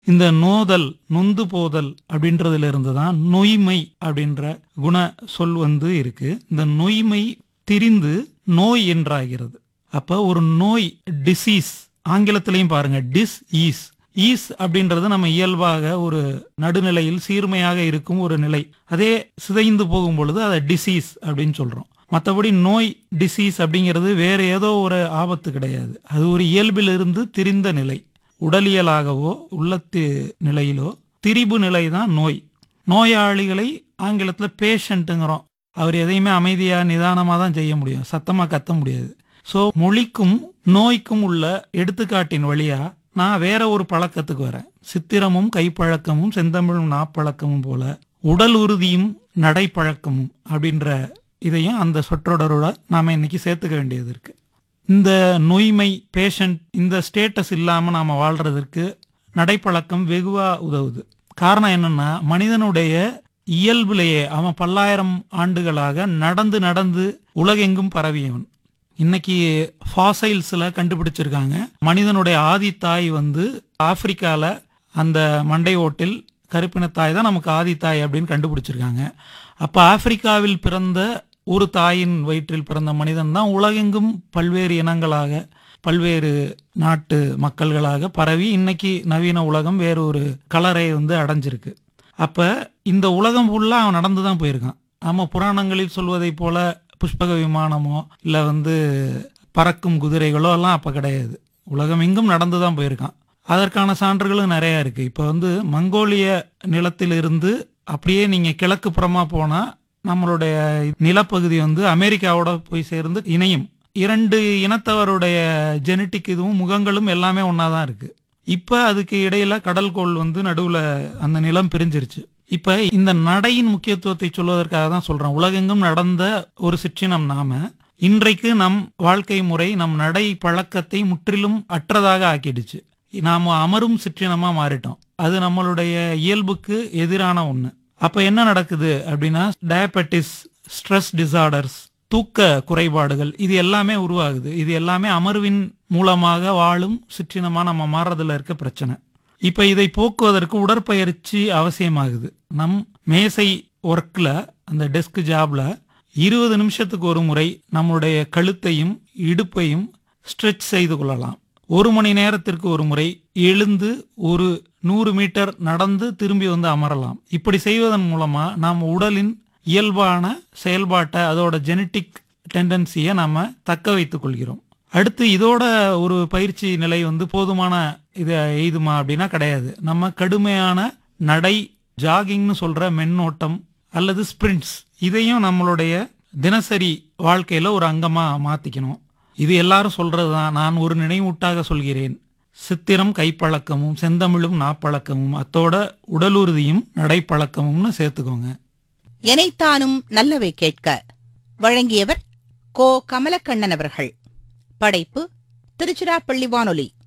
இந்த நோதல் நொந்து போதல் அப்படின்றதுல இருந்து தான் நொய்மை அப்படின்ற குண சொல் வந்து இருக்கு இந்த நொய்மை திரிந்து நோய் என்றாகிறது அப்ப ஒரு நோய் டிசீஸ் ஆங்கிலத்திலையும் பாருங்க டிஸ் ஈஸ் ஈஸ் அப்படின்றது நம்ம இயல்பாக ஒரு நடுநிலையில் சீர்மையாக இருக்கும் ஒரு நிலை அதே சிதைந்து போகும் பொழுது அதை டிசீஸ் அப்படின்னு சொல்றோம் மற்றபடி நோய் டிசீஸ் அப்படிங்கிறது வேற ஏதோ ஒரு ஆபத்து கிடையாது அது ஒரு இயல்பிலிருந்து திரிந்த நிலை உடலியலாகவோ உள்ளத்து நிலையிலோ திரிபு நிலை தான் நோய் நோயாளிகளை ஆங்கிலத்தில் பேஷண்ட்டுங்கிறோம் அவர் எதையுமே அமைதியாக நிதானமாக தான் செய்ய முடியும் சத்தமாக கத்த முடியாது ஸோ மொழிக்கும் நோய்க்கும் உள்ள எடுத்துக்காட்டின் வழியா நான் வேற ஒரு பழக்கத்துக்கு வரேன் சித்திரமும் கைப்பழக்கமும் செந்தமிழும் நாப்பழக்கமும் போல உடல் உறுதியும் நடைப்பழக்கமும் அப்படின்ற இதையும் அந்த சொற்றொடரோட நாம இன்னைக்கு சேர்த்துக்க வேண்டியது இருக்கு இந்த நொய்மை பேஷண்ட் இந்த ஸ்டேட்டஸ் இல்லாம நாம வாழ்றதற்கு நடைப்பழக்கம் வெகுவா உதவுது காரணம் என்னன்னா மனிதனுடைய இயல்பிலேயே அவன் பல்லாயிரம் ஆண்டுகளாக நடந்து நடந்து உலகெங்கும் பரவியவன் இன்னைக்கு ஃபாசைல்ஸ்ல கண்டுபிடிச்சிருக்காங்க மனிதனுடைய ஆதித்தாய் வந்து ஆப்பிரிக்கால அந்த மண்டை ஓட்டில் கருப்பினத்தாய் தான் நமக்கு ஆதித்தாய் அப்படின்னு கண்டுபிடிச்சிருக்காங்க அப்ப ஆப்பிரிக்காவில் பிறந்த ஒரு தாயின் வயிற்றில் பிறந்த மனிதன் தான் உலகெங்கும் பல்வேறு இனங்களாக பல்வேறு நாட்டு மக்கள்களாக பரவி இன்னைக்கு நவீன உலகம் வேற ஒரு கலரை வந்து அடைஞ்சிருக்கு அப்ப இந்த உலகம் ஃபுல்லா அவன் நடந்து தான் போயிருக்கான் நம்ம புராணங்களில் சொல்வதை போல புஷ்பக விமானமோ இல்ல வந்து பறக்கும் குதிரைகளோ எல்லாம் அப்ப கிடையாது உலகம் எங்கும் நடந்து தான் போயிருக்கான் அதற்கான சான்றுகளும் நிறைய இருக்கு இப்ப வந்து மங்கோலிய நிலத்திலிருந்து அப்படியே நீங்க கிழக்கு புறமா போனா நம்மளுடைய நிலப்பகுதி வந்து அமெரிக்காவோட போய் சேர்ந்து இணையும் இரண்டு இனத்தவருடைய ஜெனட்டிக் இதுவும் முகங்களும் எல்லாமே ஒன்னாதான் இருக்கு இப்ப அதுக்கு இடையில கடல்கோள் வந்து நடுவுல அந்த நிலம் பிரிஞ்சிருச்சு இப்ப இந்த நடையின் முக்கியத்துவத்தை சொல்வதற்காக தான் சொல்றேன் உலகெங்கும் நடந்த ஒரு சிற்றினம் நாம இன்றைக்கு நம் வாழ்க்கை முறை நம் நடை பழக்கத்தை முற்றிலும் அற்றதாக ஆக்கிடுச்சு நாம அமரும் சிற்றினமா மாறிட்டோம் அது நம்மளுடைய இயல்புக்கு எதிரான ஒண்ணு அப்ப என்ன நடக்குது அப்படின்னா டயபெட்டிஸ் ஸ்ட்ரெஸ் டிசார்டர்ஸ் தூக்க குறைபாடுகள் இது எல்லாமே உருவாகுது இது எல்லாமே அமர்வின் மூலமாக வாழும் சிற்றினமா நம்ம மாறுறதுல இருக்க பிரச்சனை இப்ப இதை போக்குவதற்கு உடற்பயிற்சி அவசியமாகுது நம் மேசை ஒர்க்ல அந்த டெஸ்க் ஜாப்ல இருபது நிமிஷத்துக்கு ஒரு முறை நம்முடைய கழுத்தையும் இடுப்பையும் ஸ்ட்ரெச் செய்து கொள்ளலாம் ஒரு மணி நேரத்திற்கு ஒரு முறை எழுந்து ஒரு நூறு மீட்டர் நடந்து திரும்பி வந்து அமரலாம் இப்படி செய்வதன் மூலமா நாம் உடலின் இயல்பான செயல்பாட்டை அதோட ஜெனட்டிக் டெண்டன்சியை நாம தக்க வைத்துக் கொள்கிறோம் அடுத்து இதோட ஒரு பயிற்சி நிலை வந்து போதுமான இதை எய்துமா அப்படின்னா கிடையாது நம்ம கடுமையான நடை ஜாகிங்னு சொல்ற மென்னோட்டம் அல்லது ஸ்பிரிண்ட்ஸ் இதையும் நம்மளுடைய தினசரி வாழ்க்கையில ஒரு அங்கமா மாத்திக்கணும் இது எல்லாரும் சொல்றதுதான் நான் ஒரு நினைவூட்டாக சொல்கிறேன் சித்திரம் கைப்பழக்கமும் செந்தமிழும் நாப்பழக்கமும் அத்தோட உடலுறுதியும் நடைப்பழக்கமும்னு சேர்த்துக்கோங்க எனைத்தானும் நல்லவை கேட்க வழங்கியவர் கோ கமலக்கண்ணன் அவர்கள் படைப்பு திருச்சிராப்பள்ளி வானொலி